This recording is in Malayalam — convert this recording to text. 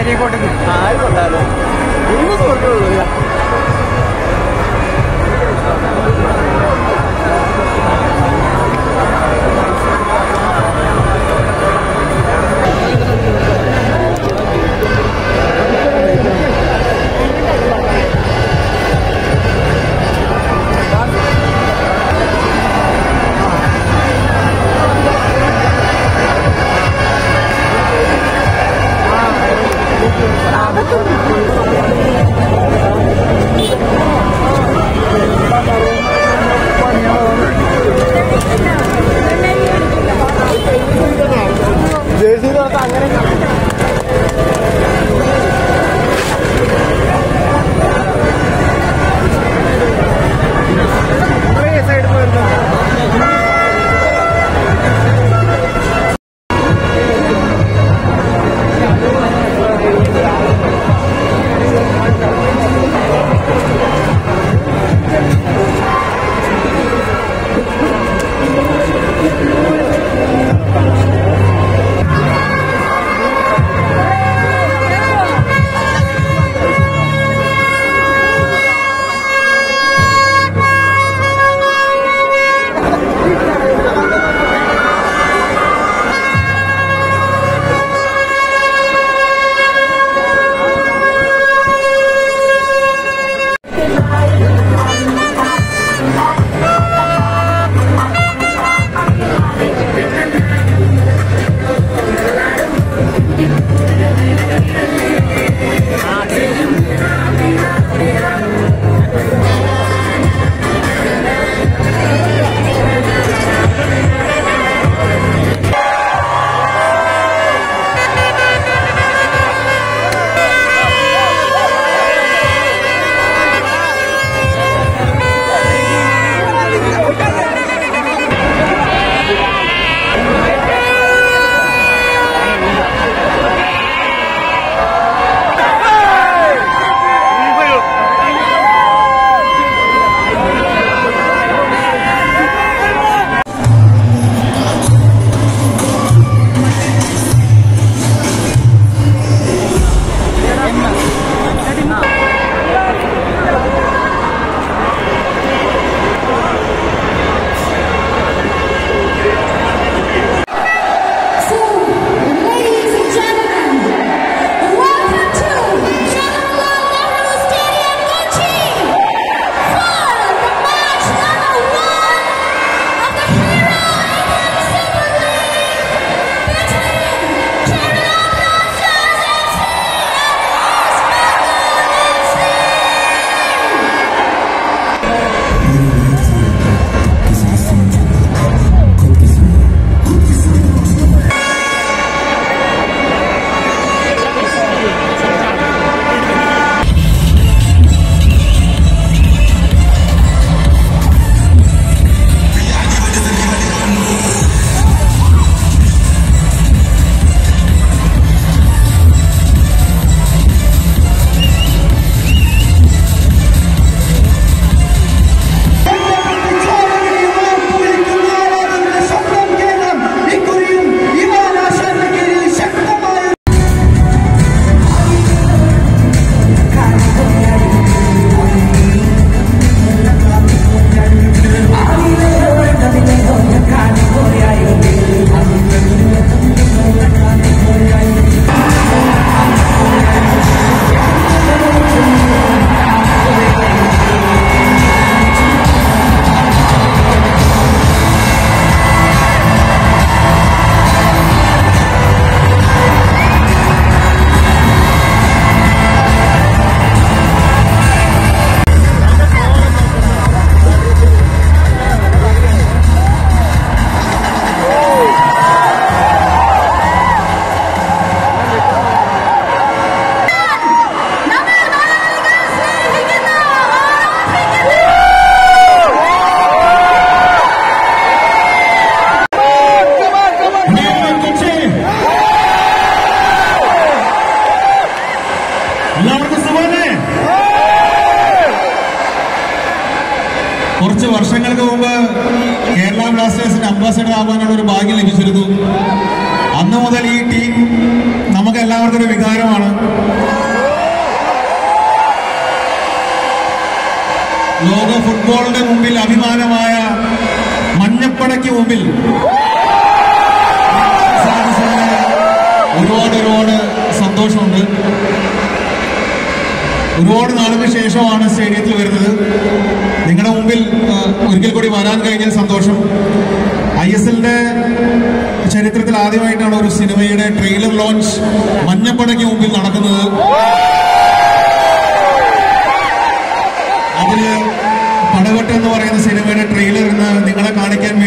ഏരിയക്കോട്ടേക്ക് ആയിക്കോട്ടെ മൂന്ന് സുഹൃത്തുക്കളുള്ളൂ ജേഴ്സി നടത്ത അങ്ങനെ സൈഡിൽ വരുന്നു So, ladies and gentlemen, welcome to Jawaharlal Nehru Stadium, Kochi, for the match number one of the Hero Indian Super League between Kerala Blasters FC and East Bengal FC. എല്ലാവർക്കും സുഖമല്ലേ കുറച്ച് വർഷങ്ങൾക്ക് മുമ്പ് കേരള ബ്ലാസ്റ്റേഴ്സിന്റെ അംബാസഡർ ആവാനുള്ള ഒരു ഭാഗ്യം ലഭിച്ചിരുന്നു അന്ന് മുതൽ ഈ ടീം നമുക്ക് എല്ലാവർക്കും ഒരു വികാരമാണ് ഫുട്ബോളിന്റെ മുമ്പിൽ അഭിമാനമായ മഞ്ഞപ്പടയ്ക്ക് മുമ്പിൽ സാധിച്ചതിന് ഒരുപാട് ഒരുപാട് സന്തോഷമുണ്ട് ഒരുപാട് നാളുകൾക്ക് ശേഷമാണ് സ്റ്റേഡിയത്തിൽ വരുന്നത് നിങ്ങളുടെ മുമ്പിൽ ആ, ഒരിക്കൽ കൂടി വരാൻ കഴിഞ്ഞ സന്തോഷം ഐ എസ് എല്ലിന്റെ ചരിത്രത്തിൽ ആദ്യമായിട്ടാണ് ഒരു സിനിമയുടെ ട്രെയിലർ ലോഞ്ച് മഞ്ഞപ്പടയ്ക്ക് മുമ്പിൽ നടക്കുന്നത് അതില് പടവട്ട് എന്ന് പറയുന്ന സിനിമയുടെ ട്രെയിലർ ഇന്ന് നിങ്ങളെ കാണിക്കാൻ